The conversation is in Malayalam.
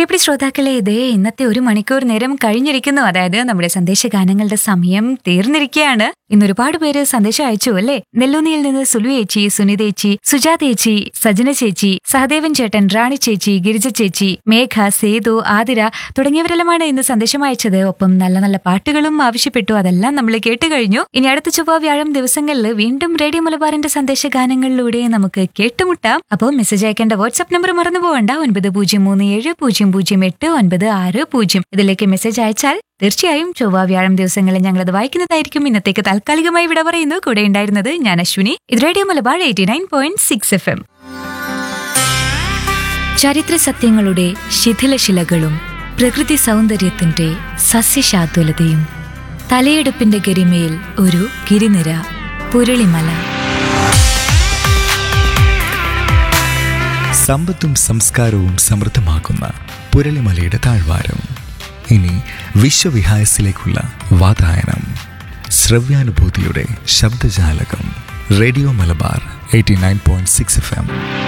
പ്രിയപ്പെട്ട ശ്രോതാക്കളെ ഇതേ ഇന്നത്തെ ഒരു മണിക്കൂർ നേരം കഴിഞ്ഞിരിക്കുന്നു അതായത് നമ്മുടെ സന്ദേശ ഗാനങ്ങളുടെ സമയം തീർന്നിരിക്കുകയാണ് ഇന്ന് ഒരുപാട് പേര് സന്ദേശം അയച്ചു അല്ലേ നെല്ലൂന്നിയിൽ നിന്ന് സുലു ചേച്ചി സുനിത ചേച്ചി സുജാത ചേച്ചി സജന ചേച്ചി സഹദേവൻ ചേട്ടൻ റാണി ചേച്ചി ഗിരിജ ചേച്ചി മേഘ സേതു ആതിര തുടങ്ങിയവരെല്ലാമാണ് ഇന്ന് സന്ദേശം അയച്ചത് ഒപ്പം നല്ല നല്ല പാട്ടുകളും ആവശ്യപ്പെട്ടു അതെല്ലാം നമ്മൾ കേട്ട് കഴിഞ്ഞു ഇനി അടുത്ത ചൊവ്വ വ്യാഴം ദിവസങ്ങളിൽ വീണ്ടും റേഡിയോ മലബാറിന്റെ സന്ദേശ ഗാനങ്ങളിലൂടെ നമുക്ക് കേട്ടുമുട്ടാം അപ്പോൾ മെസ്സേജ് അയക്കേണ്ട വാട്സ്ആപ്പ് നമ്പർ മറന്നു പോകണ്ട ഒൻപത് പൂജ്യം മൂന്ന് ഏഴ് പൂജ്യം പൂജ്യം എട്ട് ഒൻപത് ആറ് പൂജ്യം ഇതിലേക്ക് മെസ്സേജ് അയച്ചാൽ തീർച്ചയായും ചൊവ്വ വ്യാഴം ദിവസങ്ങളിൽ ഞങ്ങളത് വായിക്കുന്നതായിരിക്കും ഇന്നത്തേക്ക് താൽക്കാലികമായി വിട പറയുന്നു കൂടെ ഉണ്ടായിരുന്നത് ഞാൻ അശ്വിനി ഇത് radio Malabar eighty nine point six F M ചരിത്ര സത്യങ്ങളുടെ ശിഥിലശിലകളും പ്രകൃതി സൗന്ദര്യത്തിന്റെ സസ്യശാതുലതയും തലയെടുപ്പിന്റെ ഗരിമയിൽ ഒരു ഗിരിനിര പുരളിമല സമ്പത്തും സംസ്കാരവും സമൃദ്ധമാക്കുന്ന പുരളിമലയുടെ താഴ്വാരം ഇനി വിശ്വവിഹായസിലേക്കുള്ള വാതായനം ശ്രവ്യാനുഭൂതിയുടെ ശബ്ദജാലകം radio Malabar eighty nine point six F M